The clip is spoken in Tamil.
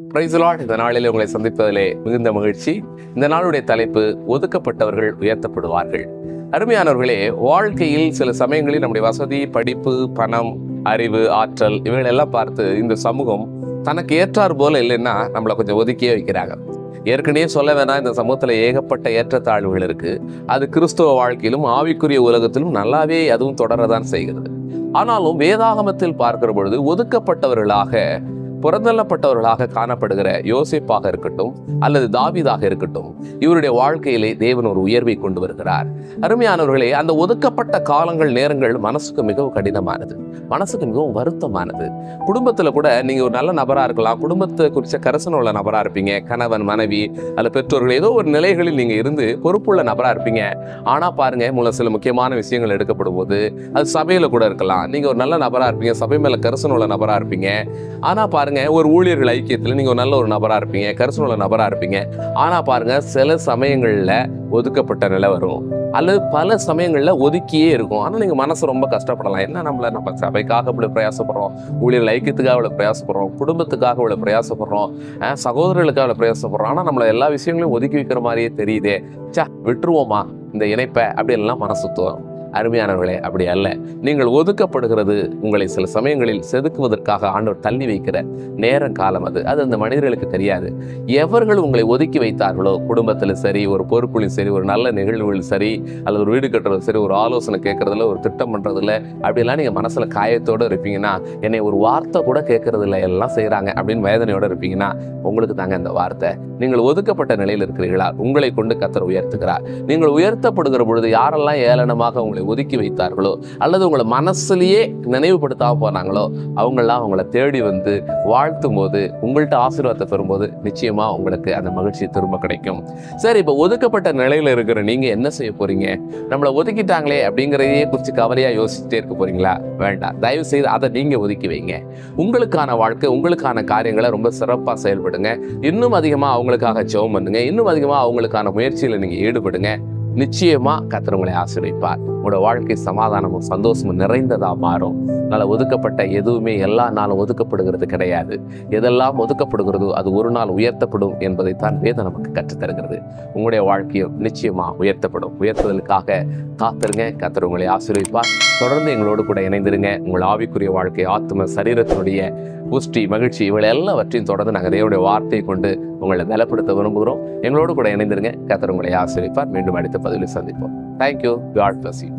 பிரைஸ் லார்ட் இந்த நாளில் உங்களை சந்திப்பதிலே மிகுந்த மகிழ்ச்சி இந்த நாளுடைய தலைப்பு ஒதுக்கப்பட்டவர்கள் உயர்த்தப்படுவார்கள் அருமையானவர்களே வாழ்க்கையில் சில சமயங்களில் நம்முடைய வசதி படிப்பு பணம் அறிவு ஆற்றல் இவைகள் எல்லாம் பார்த்து இந்த சமூகம் தனக்கு ஏற்றார் போல இல்லைன்னா நம்மளை கொஞ்சம் ஒதுக்கியே வைக்கிறாங்க ஏற்கனவே சொல்ல வேணாம் இந்த சமூகத்தில் ஏகப்பட்ட ஏற்றத்தாழ்வுகள் இருக்கு அது கிறிஸ்துவ வாழ்க்கையிலும் ஆவிக்குரிய உலகத்திலும் நல்லாவே அதுவும் தொடரதான் செய்கிறது ஆனாலும் வேதாகமத்தில் பார்க்கிற பொழுது ஒதுக்கப்பட்டவர்களாக புறந்தள்ளப்பட்டவர்களாக காணப்படுகிற யோசிப்பாக இருக்கட்டும் அல்லது தாவீதாக இருக்கட்டும் இவருடைய வாழ்க்கையிலே தேவன் ஒரு உயர்வை கொண்டு வருகிறார் அருமையானவர்களே அந்த ஒதுக்கப்பட்ட காலங்கள் நேரங்கள் மனசுக்கு மிகவும் கடினமானது மனசுக்கு மிகவும் வருத்தமானது குடும்பத்தில் கூட நீங்கள் ஒரு நல்ல நபராக இருக்கலாம் குடும்பத்தை குறித்த கரசனம் உள்ள நபராக இருப்பீங்க கணவன் மனைவி அல்ல பெற்றோர்கள் ஏதோ ஒரு நிலைகளில் நீங்கள் இருந்து பொறுப்புள்ள நபராக இருப்பீங்க ஆனால் பாருங்க மூலம் சில முக்கியமான விஷயங்கள் எடுக்கப்படும் போது அது சபையில் கூட இருக்கலாம் நீங்கள் ஒரு நல்ல நபராக இருப்பீங்க சபை மேலே கரசனம் உள்ள நபராக இருப்பீங்க ஆனால் பாருங்க ஒரு ஊழியர்கள் ஐக்கியத்தில் நீங்கள் ஒரு நல்ல ஒரு நபராக இருப்பீங்க கரிசனம் உள்ள நபராக இருப்பீங்க ஆனால் பாருங்க சில சமயங்களில் ஒதுக்கப்பட்ட நிலை வரும் அல்லது பல சமயங்களில் ஒதுக்கியே இருக்கும் ஆனால் நீங்கள் மனசு ரொம்ப கஷ்டப்படலாம் என்ன நம்மள நம்ம சபைக்காக இவ்வளோ பிரயாசப்படுறோம் ஊழியர்கள் ஐக்கியத்துக்காக இவ்வளோ பிரயாசப்படுறோம் குடும்பத்துக்காக இவ்வளோ பிரயாசப்படுறோம் அஹ் சகோதரர்களுக்காக இவ்வளோ பிரயாசப்படுறோம் ஆனால் நம்மளை எல்லா விஷயங்களையும் ஒதுக்கி வைக்கிற மாதிரியே தெரியுதே சா விட்டுருவோமா இந்த இணைப்பை அப்படின்லாம் மனசு தோணும் அருமையானவர்களே அப்படி அல்ல நீங்கள் ஒதுக்கப்படுகிறது உங்களை சில சமயங்களில் செதுக்குவதற்காக ஆண்டவர் தள்ளி வைக்கிற நேரம் காலம் அது அது அந்த மனிதர்களுக்கு தெரியாது எவர்கள் உங்களை ஒதுக்கி வைத்தார்களோ குடும்பத்தில் சரி ஒரு பொறுப்புலையும் சரி ஒரு நல்ல நிகழ்வுகள் சரி அல்லது ஒரு வீடு கட்டுறது சரி ஒரு ஆலோசனை கேட்கறதுல ஒரு திட்டம் பண்ணுறதுல அப்படிலாம் நீங்கள் மனசில் காயத்தோடு இருப்பீங்கன்னா என்னை ஒரு வார்த்தை கூட கேட்கறது இல்லை எல்லாம் செய்கிறாங்க அப்படின்னு வேதனையோடு இருப்பீங்கன்னா உங்களுக்கு தாங்க இந்த வார்த்தை நீங்கள் ஒதுக்கப்பட்ட நிலையில் இருக்கிறீர்களா உங்களை கொண்டு கத்தர் உயர்த்துகிறார் நீங்கள் உயர்த்தப்படுகிற பொழுது யாரெல்லாம் ஏளனமாக உங்களை ஒதுக்கி வைத்தார்களோ அல்லது உங்களை மனசுலயே நினைவுபடுத்தாம போனாங்களோ அவங்கெல்லாம் உங்களை தேடி வந்து வாழ்த்தும் போது உங்கள்கிட்ட ஆசீர்வாதத்தை பெறும்போது நிச்சயமா உங்களுக்கு அந்த மகிழ்ச்சி திரும்ப கிடைக்கும் சரி இப்போ ஒதுக்கப்பட்ட நிலையில இருக்கிற நீங்க என்ன செய்ய போறீங்க நம்மளை ஒதுக்கிட்டாங்களே அப்படிங்கிறதையே குறித்து கவலையா யோசிச்சுட்டே இருக்க போறீங்களா வேண்டாம் தயவு செய்து அதை நீங்க ஒதுக்கி வைங்க உங்களுக்கான வாழ்க்கை உங்களுக்கான காரியங்களை ரொம்ப சிறப்பா செயல்படுங்க இன்னும் அதிகமா அவங்களுக்காக ஜெபம் பண்ணுங்க இன்னும் அதிகமா அவங்களுக்கான முயற்சியில நீங்க ஈடுபடுங்க நிச்சயமா கத்தர் உங்களை ஆசீர்வதிப்பார் உங்களோட வாழ்க்கை சமாதானமும் சந்தோஷமும் நிறைந்ததா மாறும் அதனால ஒதுக்கப்பட்ட எதுவுமே எல்லா நாளும் ஒதுக்கப்படுகிறது கிடையாது எதெல்லாம் ஒதுக்கப்படுகிறதோ அது ஒரு நாள் உயர்த்தப்படும் என்பதைத்தான் வேதம் நமக்கு கற்றுத்தருகிறது உங்களுடைய வாழ்க்கையும் நிச்சயமா உயர்த்தப்படும் உயர்த்துதலுக்காக காத்திருங்க கத்தர் உங்களை ஆசீர்வதிப்பார் தொடர்ந்து எங்களோடு கூட இணைந்திருங்க உங்கள் ஆவிக்குரிய வாழ்க்கை ஆத்ம சரீரத்தினுடைய புஷ்டி மகிழ்ச்சி இவள் எல்லாவற்றையும் தொடர்ந்து நாங்கள் தேவனுடைய வார்த்தையை கொண்டு உங்களை பலப்படுத்த விரும்புகிறோம் எங்களோடு கூட இணைந்திருங்க கத்தர் உங்களை ஆசீர்வதிப்பார் மீண்டும் அடுத்த பதிவில் சந்திப்போம் தேங்க்யூ காட் பிளஸ் யூ